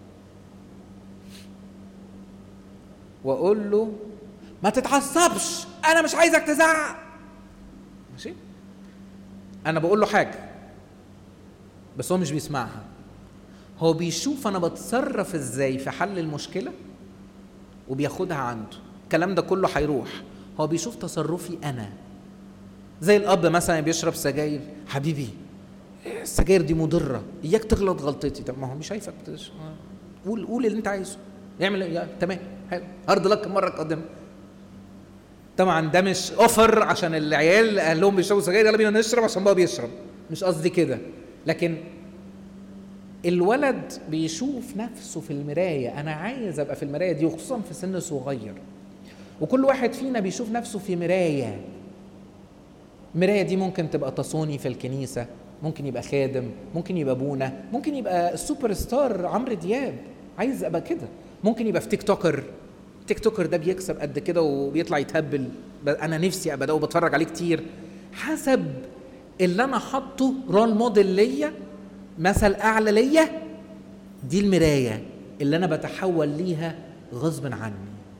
Speaker 1: واقول له ما تتعصبش انا مش عايزك تزعق ماشي انا بقول له حاجه بس هو مش بيسمعها هو بيشوف انا بتصرف ازاي في حل المشكله وبياخدها عنده الكلام ده كله هيروح هو بيشوف تصرفي انا زي الاب مثلا بيشرب سجاير حبيبي السجاير دي مضره اياك تغلط غلطتي طب ما هو مش شايفك بتش... قول قول اللي انت عايزه اعمل يا تمام حلو هارد لك المره القادمه طبعا ده مش اوفر عشان العيال قال لهم بيشربوا سجاير يلا بينا نشرب عشان بابا بيشرب مش قصدي كده لكن الولد بيشوف نفسه في المرايه انا عايز ابقى في المرايه دي وخصوصا في سن صغير وكل واحد فينا بيشوف نفسه في مرايه المرايه دي ممكن تبقى تصوني في الكنيسه ممكن يبقى خادم ممكن يبقى ابونا ممكن يبقى السوبر ستار عمرو دياب عايز ابقى كده ممكن يبقى في تيك توكر تيك توكر ده بيكسب قد كده وبيطلع يتهبل انا نفسي ابقى ده وبتفرج عليه كتير حسب اللي انا حاطه رول موديل ليا مثل اعلى ليا دي المرايه اللي انا بتحول ليها غصب عني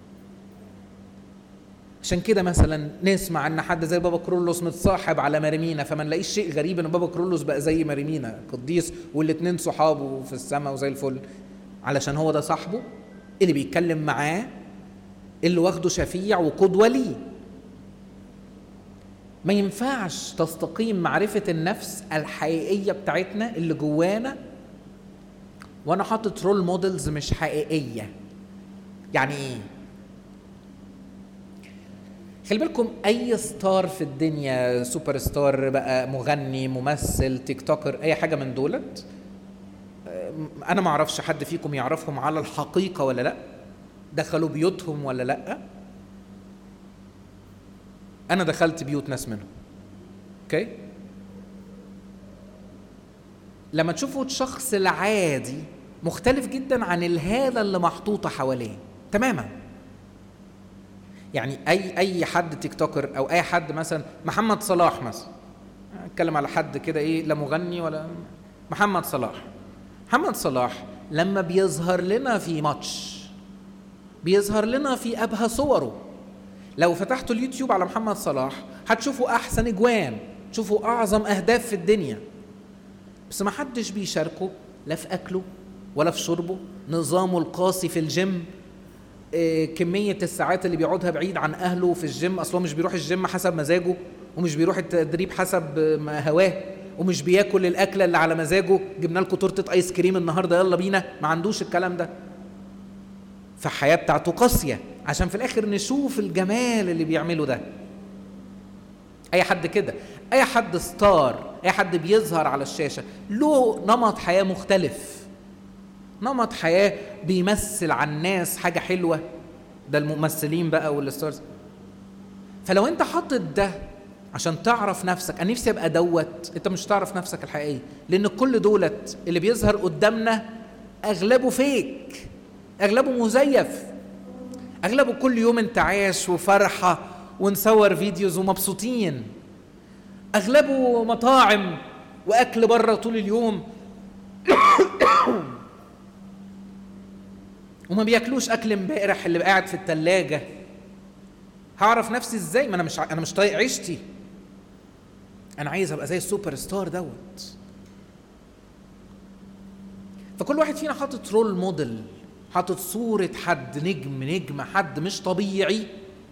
Speaker 1: عشان كده مثلا نسمع ان حد زي بابا كرولوس متصاحب على مريمينا فما نلاقيش شيء غريب ان بابا كرولوس بقى زي مريمينا قديس والاتنين صحابه في السماء وزي الفل علشان هو ده صاحبه اللي بيتكلم معاه اللي واخده شفيع وقدوه ليه ما ينفعش تستقيم معرفة النفس الحقيقية بتاعتنا اللي جوانا وأنا حاطط رول موديلز مش حقيقية يعني إيه؟ خلي بالكم أي ستار في الدنيا سوبر ستار بقى مغني ممثل تيك توكر أي حاجة من دولت أنا ما أعرفش حد فيكم يعرفهم على الحقيقة ولا لأ دخلوا بيوتهم ولا لأ انا دخلت بيوت ناس منهم اوكي لما تشوفوا الشخص العادي مختلف جدا عن الهاله اللي محطوطه حواليه تماما يعني اي اي حد تيك توكر او اي حد مثلا محمد صلاح مثلا اتكلم على حد كده ايه لا مغني ولا محمد صلاح محمد صلاح لما بيظهر لنا في ماتش بيظهر لنا في ابهى صوره لو فتحتوا اليوتيوب على محمد صلاح هتشوفوا احسن اجوان تشوفوا اعظم اهداف في الدنيا بس ما حدش بيشاركه لا في اكله ولا في شربه نظامه القاسي في الجيم إيه كمية الساعات اللي بيقعدها بعيد عن أهله في الجيم أصلا مش بيروح الجيم حسب مزاجه ومش بيروح التدريب حسب ما هواه ومش بياكل الأكلة اللي على مزاجه جبنا لكم تورتة آيس كريم النهاردة يلا بينا ما عندوش الكلام ده فالحياة بتاعته قاسية عشان في الاخر نشوف الجمال اللي بيعمله ده اي حد كده اي حد ستار اي حد بيظهر على الشاشه له نمط حياه مختلف نمط حياه بيمثل على الناس حاجه حلوه ده الممثلين بقى والستارز فلو انت حاطط ده عشان تعرف نفسك انا نفسي ابقى دوت انت مش تعرف نفسك الحقيقيه لان كل دولت اللي بيظهر قدامنا اغلبه فيك اغلبه مزيف اغلبه كل يوم انتعاش وفرحه ونصور فيديوز ومبسوطين اغلبه مطاعم واكل بره طول اليوم وما بياكلوش اكل امبارح اللي قاعد في التلاجة هعرف نفسي ازاي ما انا مش انا مش طايق عيشتي انا عايز ابقى زي السوبر ستار دوت فكل واحد فينا حاطط رول موديل حاطط صورة حد نجم نجم حد مش طبيعي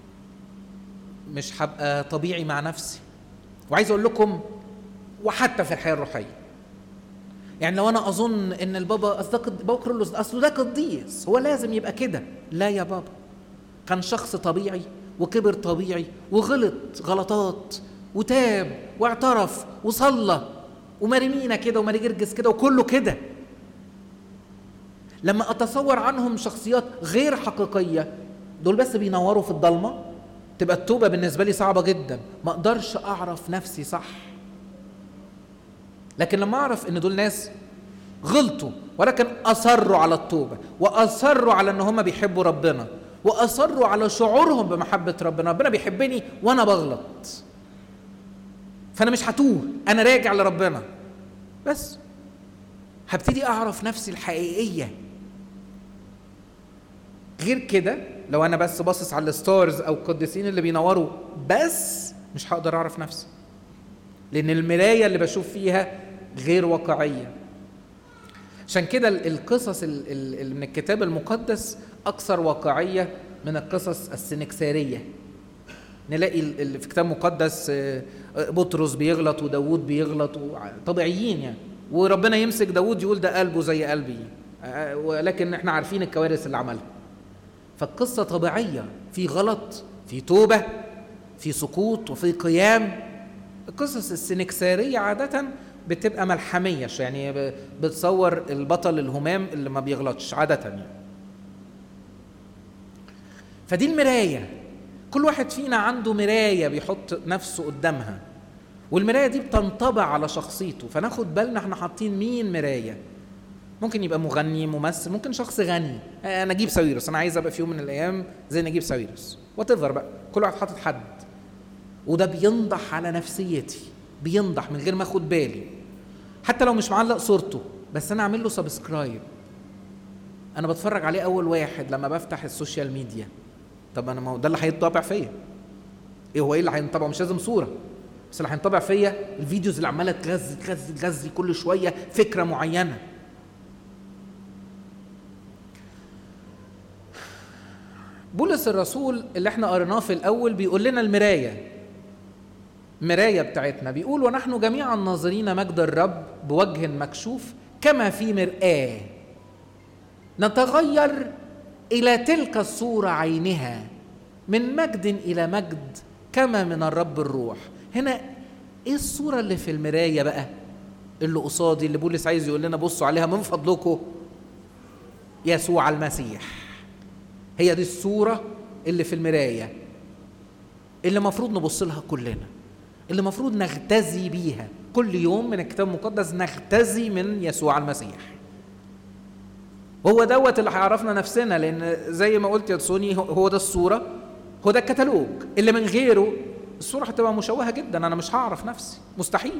Speaker 1: مش هبقى طبيعي مع نفسي وعايز اقول لكم وحتى في الحياة الروحية يعني لو انا اظن ان البابا اصل بابا كرولوس اصله ده قديس هو لازم يبقى كده لا يا بابا كان شخص طبيعي وكبر طبيعي وغلط غلطات وتاب واعترف وصلى ومريمينا كده وماري جرجس كده وكله كده لما اتصور عنهم شخصيات غير حقيقيه دول بس بينوروا في الضلمه تبقى التوبه بالنسبه لي صعبه جدا ما اقدرش اعرف نفسي صح لكن لما اعرف ان دول ناس غلطوا ولكن اصروا على التوبه واصروا على ان هم بيحبوا ربنا واصروا على شعورهم بمحبه ربنا ربنا بيحبني وانا بغلط فانا مش هتوه انا راجع لربنا بس هبتدي اعرف نفسي الحقيقيه غير كده لو انا بس باصص على الستارز او القديسين اللي بينوروا بس مش هقدر اعرف نفسي لان المرايه اللي بشوف فيها غير واقعيه عشان كده القصص اللي من الكتاب المقدس اكثر واقعيه من القصص السنكساريه نلاقي في كتاب مقدس بطرس بيغلط وداوود بيغلط طبيعيين يعني وربنا يمسك داوود يقول ده قلبه زي قلبي ولكن احنا عارفين الكوارث اللي عملها فالقصة طبيعية في غلط في توبة في سقوط وفي قيام القصص السنكساريه عاده بتبقى ملحميه يعني بتصور البطل الهمام اللي ما بيغلطش عاده يعني فدي المرايه كل واحد فينا عنده مرايه بيحط نفسه قدامها والمرايه دي بتنطبع على شخصيته فناخد بالنا احنا حاطين مين مرايه ممكن يبقى مغني ممثل ممكن شخص غني انا نجيب ساويرس انا عايز ابقى في يوم من الايام زي نجيب ساويرس وات بقى كل واحد حاطط حد وده بينضح على نفسيتي بينضح من غير ما اخد بالي حتى لو مش معلق صورته بس انا اعمل له سبسكرايب انا بتفرج عليه اول واحد لما بفتح السوشيال ميديا طب انا ما هو ده اللي هينطبع فيا ايه هو ايه اللي هينطبع مش لازم صوره بس اللي هينطبع فيا الفيديوز اللي عماله تغذي تغذي تغذي كل شويه فكره معينه بولس الرسول اللي احنا قريناه في الاول بيقول لنا المرايه مرايه بتاعتنا بيقول ونحن جميعا ناظرين مجد الرب بوجه مكشوف كما في مرآة نتغير إلى تلك الصورة عينها من مجد إلى مجد كما من الرب الروح هنا إيه الصورة اللي في المراية بقى اللي قصادي اللي بولس عايز يقول لنا بصوا عليها من فضلكم يسوع المسيح هي دي الصورة اللي في المراية اللي المفروض نبص لها كلنا اللي المفروض نغتزي بيها كل يوم من الكتاب المقدس نغتزي من يسوع المسيح هو دوت اللي هيعرفنا نفسنا لان زي ما قلت يا تسوني هو ده الصوره هو ده الكتالوج اللي من غيره الصوره هتبقى مشوهه جدا انا مش هعرف نفسي مستحيل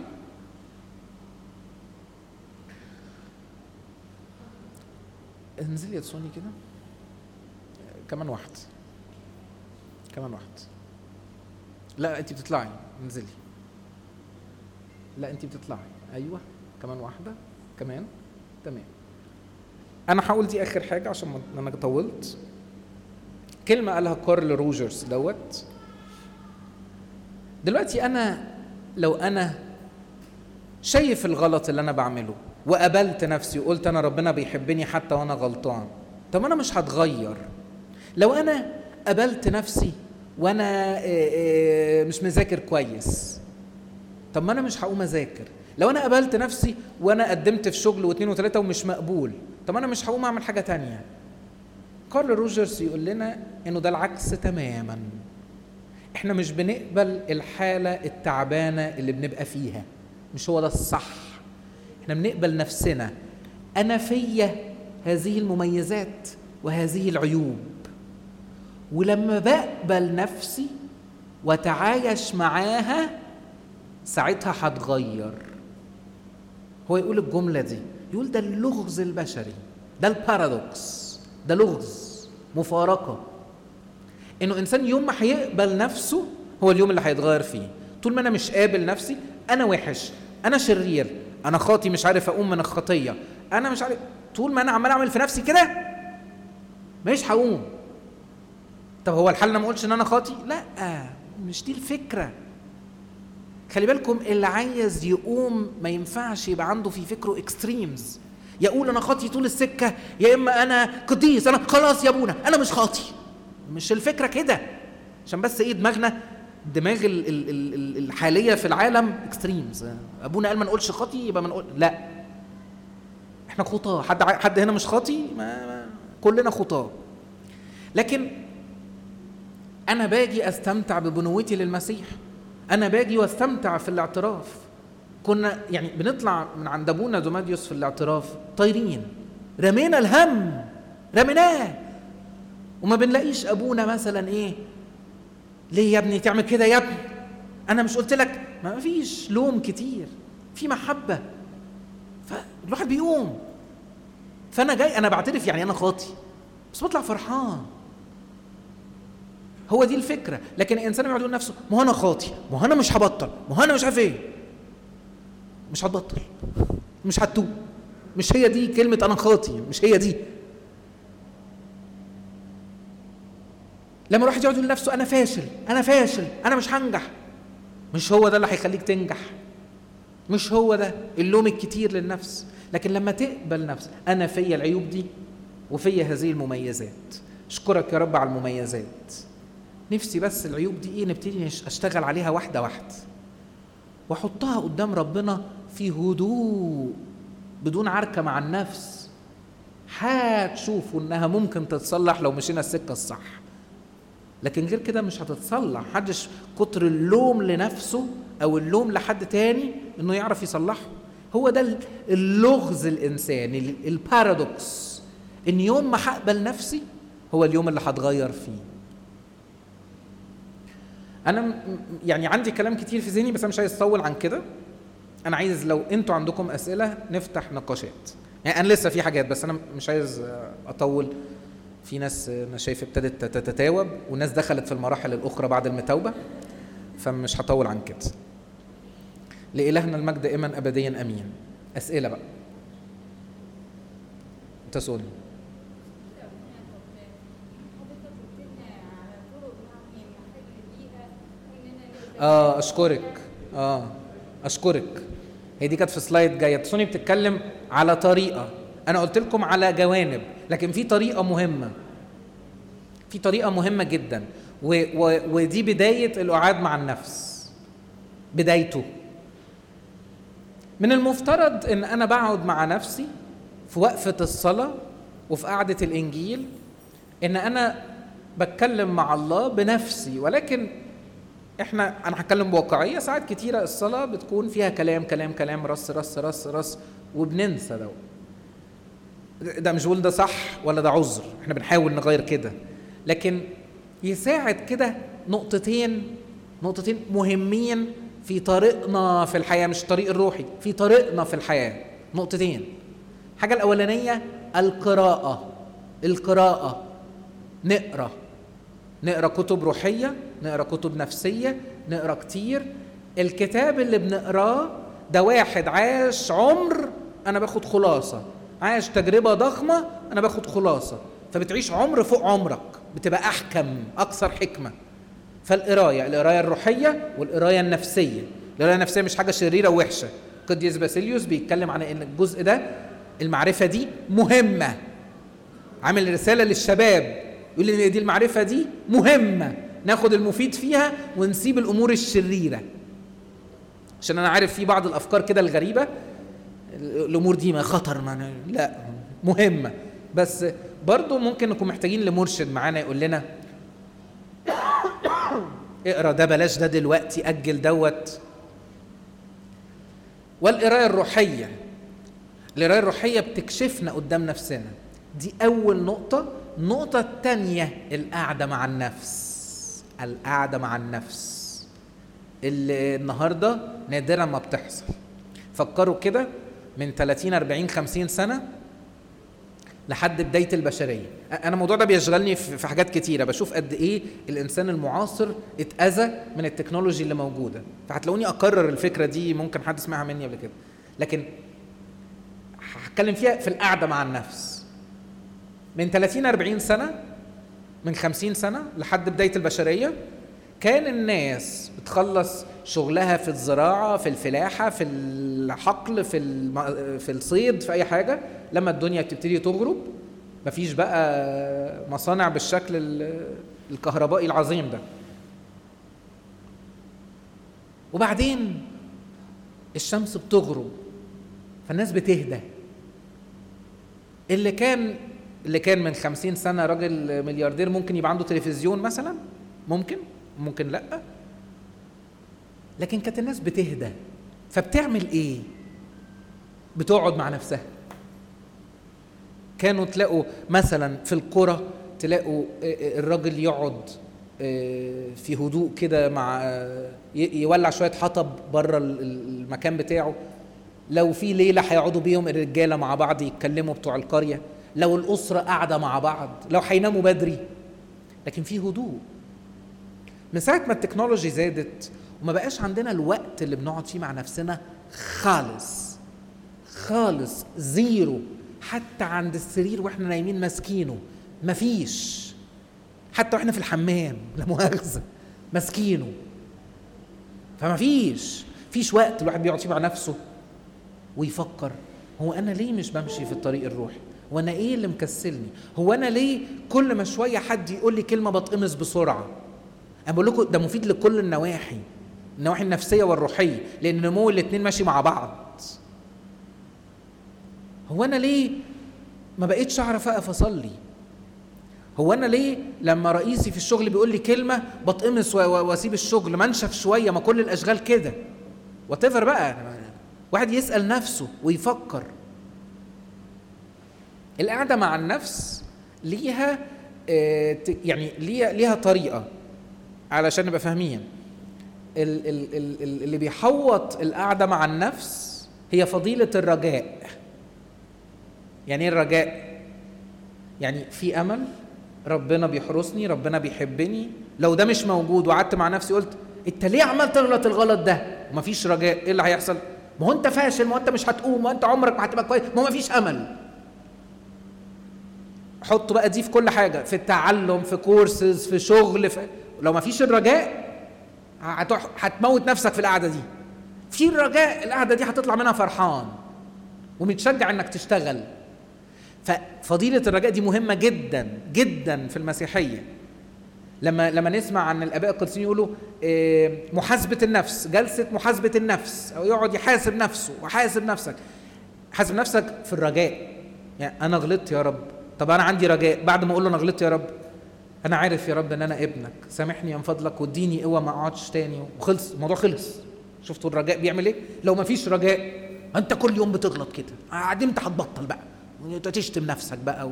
Speaker 1: انزلي يا تسوني كده كمان واحد كمان واحد لا انت بتطلعي انزلي لا انت بتطلعي ايوه كمان واحده كمان تمام انا هقول دي اخر حاجه عشان انا طولت كلمه قالها كارل روجرز دوت دلوقتي انا لو انا شايف الغلط اللي انا بعمله وقبلت نفسي وقلت انا ربنا بيحبني حتى وانا غلطان طب انا مش هتغير لو انا قبلت نفسي وانا مش مذاكر كويس طب ما انا مش هقوم اذاكر لو انا قبلت نفسي وانا قدمت في شغل واثنين وثلاثه ومش مقبول طب انا مش هقوم اعمل حاجه تانية كارل روجرز يقول لنا انه ده العكس تماما احنا مش بنقبل الحاله التعبانه اللي بنبقى فيها مش هو ده الصح احنا بنقبل نفسنا انا فيا هذه المميزات وهذه العيوب ولما بقبل نفسي وتعايش معاها ساعتها هتغير هو يقول الجمله دي يقول ده اللغز البشري ده البارادوكس ده لغز مفارقه انه انسان يوم ما هيقبل نفسه هو اليوم اللي هيتغير فيه طول ما انا مش قابل نفسي انا وحش انا شرير انا خاطي مش عارف اقوم من الخطيه انا مش عارف طول ما انا عمال اعمل في نفسي كده مش هقوم طب هو الحل انا ما اقولش ان انا خاطي لا مش دي الفكره خلي بالكم اللي عايز يقوم ما ينفعش يبقى عنده في فكره اكستريمز يقول انا خاطي طول السكه يا اما انا قديس انا خلاص يا ابونا انا مش خاطي مش الفكره كده عشان بس ايه دماغنا دماغ ال ال ال الحاليه في العالم اكستريمز ابونا قال ما نقولش خاطي يبقى ما نقول لا احنا خطاه حد حد هنا مش خاطي ما, ما كلنا خطاه لكن انا باجي استمتع ببنوتي للمسيح انا باجي واستمتع في الاعتراف كنا يعني بنطلع من عند ابونا دوماديوس في الاعتراف طايرين رمينا الهم رميناه وما بنلاقيش ابونا مثلا ايه ليه يا ابني تعمل كده يا ابني انا مش قلت لك ما فيش لوم كتير في محبه فالواحد بيقوم فانا جاي انا بعترف يعني انا خاطي بس بطلع فرحان هو دي الفكره لكن الانسان يقعد يقول نفسه ما هو انا خاطي ما هو انا مش هبطل ما هو انا مش عارف ايه مش هتبطل مش هتوب مش هي دي كلمه انا خاطي مش هي دي لما الواحد يقعد يقول لنفسه انا فاشل انا فاشل انا مش هنجح مش هو ده اللي هيخليك تنجح مش هو ده اللوم الكتير للنفس لكن لما تقبل نفسك انا فيا العيوب دي وفيا هذه المميزات اشكرك يا رب على المميزات نفسي بس العيوب دي ايه نبتدي اشتغل عليها واحده واحده واحطها قدام ربنا في هدوء بدون عركه مع النفس هتشوفوا انها ممكن تتصلح لو مشينا السكه الصح لكن غير كده مش هتتصلح محدش كتر اللوم لنفسه او اللوم لحد تاني انه يعرف يصلحه هو ده اللغز الانساني البارادوكس ان يوم ما هقبل نفسي هو اليوم اللي هتغير فيه انا يعني عندي كلام كتير في ذهني بس انا مش عايز اطول عن كده انا عايز لو انتوا عندكم اسئله نفتح نقاشات يعني انا لسه في حاجات بس انا مش عايز اطول في ناس انا شايف ابتدت تتتاوب وناس دخلت في المراحل الاخرى بعد المتوبه فمش هطول عن كده لإلهنا المجد دائما أبديا أمين أسئلة بقى أنت سؤالي اه اشكرك اه اشكرك هي دي كانت في سلايد جايه تسوني بتتكلم على طريقه انا قلت لكم على جوانب لكن في طريقه مهمه في طريقه مهمه جدا و و ودي بدايه القعاد مع النفس بدايته من المفترض ان انا بقعد مع نفسي في وقفه الصلاه وفي قعده الانجيل ان انا بتكلم مع الله بنفسي ولكن احنا انا هتكلم بواقعيه ساعات كتيره الصلاه بتكون فيها كلام كلام كلام رص رص رص رص وبننسى ده ده مش بقول ده صح ولا ده عذر احنا بنحاول نغير كده لكن يساعد كده نقطتين نقطتين مهمين في طريقنا في الحياه مش الطريق الروحي في طريقنا في الحياه نقطتين الحاجه الاولانيه القراءه القراءه نقرا نقرا كتب روحيه نقرا كتب نفسيه نقرا كتير الكتاب اللي بنقراه ده واحد عاش عمر انا باخد خلاصه عاش تجربه ضخمه انا باخد خلاصه فبتعيش عمر فوق عمرك بتبقى احكم اكثر حكمه فالقرايه القرايه الروحيه والقرايه النفسيه القرايه النفسيه مش حاجه شريره ووحشه قديس باسيليوس بيتكلم عن ان الجزء ده المعرفه دي مهمه عامل رساله للشباب يقول ان دي المعرفه دي مهمه ناخد المفيد فيها ونسيب الامور الشريره عشان انا عارف في بعض الافكار كده الغريبه الامور دي ما خطر ما لا مهمه بس برضه ممكن نكون محتاجين لمرشد معانا يقول لنا اقرا ده بلاش ده دلوقتي اجل دوت والقرايه الروحيه القرايه الروحيه بتكشفنا قدام نفسنا دي اول نقطه النقطه الثانيه القعده مع النفس القعده مع النفس اللي النهارده نادرا ما بتحصل فكروا كده من 30 40 50 سنه لحد بدايه البشريه انا الموضوع ده بيشغلني في حاجات كتيره بشوف قد ايه الانسان المعاصر اتاذى من التكنولوجي اللي موجوده فهتلاقوني اكرر الفكره دي ممكن حد سمعها مني قبل كده لكن هتكلم فيها في القعده مع النفس من 30 40 سنه من 50 سنه لحد بدايه البشريه كان الناس بتخلص شغلها في الزراعه في الفلاحه في الحقل في في الصيد في اي حاجه لما الدنيا بتبتدي تغرب مفيش بقى مصانع بالشكل الكهربائي العظيم ده وبعدين الشمس بتغرب فالناس بتهدى اللي كان اللي كان من خمسين سنة راجل ملياردير ممكن يبقى عنده تلفزيون مثلا ممكن ممكن لأ لكن كانت الناس بتهدى فبتعمل ايه بتقعد مع نفسها كانوا تلاقوا مثلا في القرى تلاقوا الراجل يقعد في هدوء كده مع يولع شويه حطب بره المكان بتاعه لو في ليله هيقعدوا بيهم الرجاله مع بعض يتكلموا بتوع القريه لو الاسره قاعده مع بعض لو هيناموا بدري لكن في هدوء من ساعه ما التكنولوجي زادت وما بقاش عندنا الوقت اللي بنقعد فيه مع نفسنا خالص خالص زيرو حتى عند السرير واحنا نايمين ماسكينه مفيش حتى واحنا في الحمام لا مؤاخذه ماسكينه فما فيش فيش وقت الواحد بيقعد فيه مع نفسه ويفكر هو انا ليه مش بمشي في الطريق الروحي هو انا ايه اللي مكسلني هو انا ليه كل ما شويه حد يقول لي كلمه بتقمص بسرعه انا بقول لكم ده مفيد لكل النواحي النواحي النفسيه والروحيه لان نمو الاثنين ماشي مع بعض هو انا ليه ما بقيتش اعرف اقف اصلي هو انا ليه لما رئيسي في الشغل بيقول لي كلمه بتقمص واسيب الشغل منشف شويه ما كل الاشغال كده واتيفر بقى واحد يسال نفسه ويفكر القعده مع النفس ليها آه، يعني ليها ليها طريقه علشان نبقى فاهمين اللي بيحوط القعده مع النفس هي فضيله الرجاء يعني ايه الرجاء يعني في امل ربنا بيحرسني ربنا بيحبني لو ده مش موجود وقعدت مع نفسي قلت انت ليه عمال تغلط الغلط ده ومفيش رجاء ايه اللي هيحصل ما هو انت فاشل ما هو انت مش هتقوم ما انت عمرك ما هتبقى كويس ما هو مفيش امل حط بقى دي في كل حاجه في التعلم في كورسز في شغل في لو مفيش الرجاء هتموت نفسك في القعده دي في الرجاء القعده دي هتطلع منها فرحان ومتشجع انك تشتغل ففضيلة الرجاء دي مهمة جدا جدا في المسيحية لما لما نسمع عن الاباء القديسين يقولوا آه، محاسبة النفس جلسة محاسبة النفس او يقعد يحاسب نفسه وحاسب نفسك حاسب نفسك في الرجاء يعني انا غلطت يا رب طب انا عندي رجاء بعد ما اقول له انا غلطت يا رب انا عارف يا رب ان انا ابنك سامحني من فضلك واديني قوه ما اقعدش تاني وخلص الموضوع خلص شفتوا الرجاء بيعمل ايه لو ما فيش رجاء انت كل يوم بتغلط كده قاعدين انت هتبطل بقى تشتم نفسك بقى و...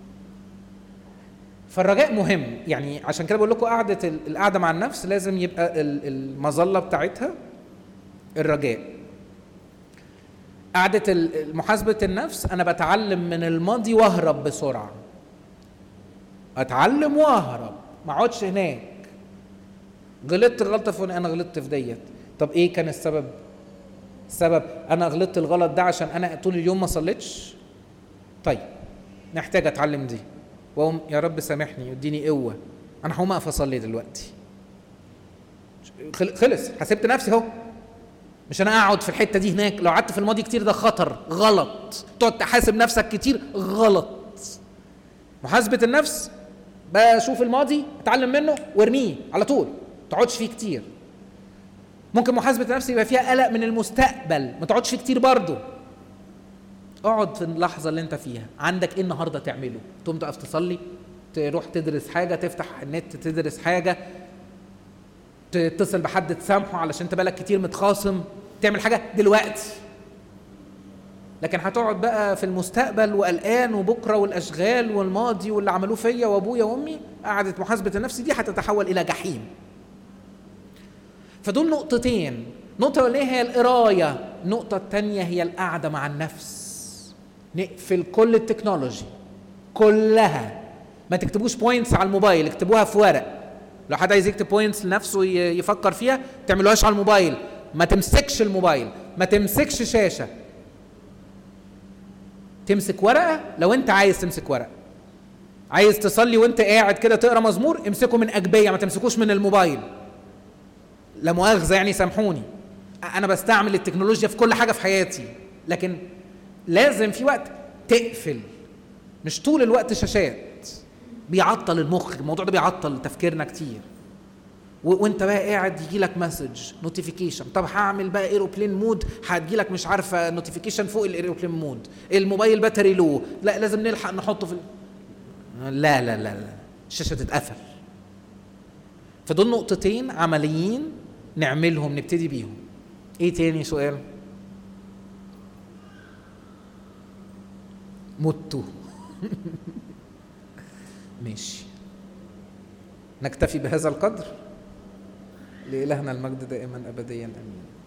Speaker 1: فالرجاء مهم يعني عشان كده بقول لكم قعده القعده مع النفس لازم يبقى المظله بتاعتها الرجاء قعده محاسبه النفس انا بتعلم من الماضي واهرب بسرعه اتعلم واهرب ما اقعدش هناك غلطت غلطه في انا غلطت في ديت طب ايه كان السبب السبب انا غلطت الغلط ده عشان انا طول اليوم ما صليتش طيب محتاج اتعلم دي واقوم يا رب سامحني واديني قوه انا هقوم اقف اصلي دلوقتي خلص حسبت نفسي اهو مش انا اقعد في الحته دي هناك لو قعدت في الماضي كتير ده خطر غلط تقعد تحاسب نفسك كتير غلط محاسبه النفس بشوف الماضي اتعلم منه وارميه على طول ما تقعدش فيه كتير ممكن محاسبه النفس يبقى فيها قلق من المستقبل ما تقعدش فيه كتير برضه اقعد في اللحظة اللي انت فيها عندك ايه النهاردة تعمله تقوم تقف تصلي تروح تدرس حاجة تفتح النت تدرس حاجة تتصل بحد تسامحه علشان انت بقالك كتير متخاصم تعمل حاجة دلوقتي لكن هتقعد بقى في المستقبل وقلقان وبكره والاشغال والماضي واللي عملوه فيا وابويا وامي قعدة محاسبة النفس دي هتتحول الى جحيم فدول نقطتين نقطة الأولانية هي القراية النقطة الثانية هي القعدة مع النفس نقفل كل التكنولوجي كلها ما تكتبوش بوينتس على الموبايل اكتبوها في ورق لو حد عايز يكتب بوينتس لنفسه يفكر فيها تعملوهاش على الموبايل ما تمسكش الموبايل ما تمسكش شاشه تمسك ورقه لو انت عايز تمسك ورقه عايز تصلي وانت قاعد كده تقرا مزمور امسكه من اجبيه ما تمسكوش من الموبايل لا مؤاخذه يعني سامحوني انا بستعمل التكنولوجيا في كل حاجه في حياتي لكن لازم في وقت تقفل مش طول الوقت شاشات بيعطل المخ الموضوع ده بيعطل تفكيرنا كتير وانت بقى قاعد يجي لك مسج نوتيفيكيشن طب هعمل بقى ايروبلين مود هتجي لك مش عارفه نوتيفيكيشن فوق الايروبلين مود الموبايل باتري لو لا لازم نلحق نحطه في لا لا لا لا الشاشه تتقفل فدول نقطتين عمليين نعملهم نبتدي بيهم ايه تاني سؤال مت ماشي نكتفي بهذا القدر لإلهنا المجد دائما أبديا أمين